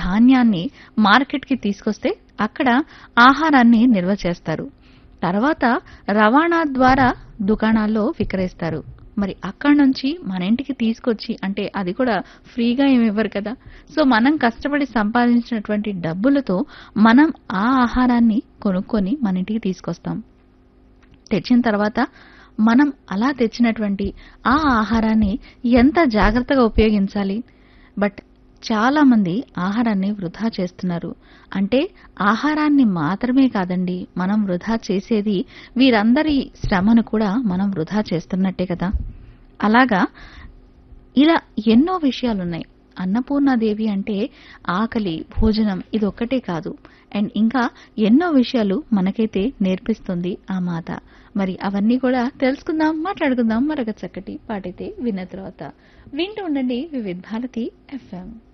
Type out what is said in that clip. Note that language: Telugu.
ధాన్యాన్ని మార్కెట్కి తీసుకొస్తే అక్కడ ఆహారాన్ని నిల్వ చేస్తారు తర్వాత రవాణా ద్వారా దుకాణాల్లో విక్రయిస్తారు మరి అక్కడి నుంచి మన ఇంటికి తీసుకొచ్చి అంటే అది కూడా ఫ్రీగా ఏమి ఇవ్వరు కదా సో మనం కష్టపడి సంపాదించినటువంటి డబ్బులతో మనం ఆ ఆహారాన్ని కొనుక్కొని మన ఇంటికి తీసుకొస్తాం తెచ్చిన తర్వాత మనం అలా తెచ్చినటువంటి ఆ ఆహారాన్ని ఎంత జాగ్రత్తగా ఉపయోగించాలి బట్ చాలా మంది ఆహారాన్ని వృధా చేస్తున్నారు అంటే ఆహారాన్ని మాత్రమే కాదండి మనం వృధా చేసేది వీరందరి శ్రమను కూడా మనం వృధా చేస్తున్నట్టే కదా అలాగా ఇలా ఎన్నో విషయాలున్నాయి అన్నపూర్ణాదేవి అంటే ఆకలి భోజనం ఇది ఒక్కటే కాదు అండ్ ఇంకా ఎన్నో విషయాలు మనకైతే నేర్పిస్తుంది ఆ మాత మరి అవన్నీ కూడా తెలుసుకుందాం మాట్లాడుకుందాం మరొక చక్కటి పాటైతే విన్న తర్వాత వింటూ ఉండండి వివిధ్ భారతి ఎఫ్ఎం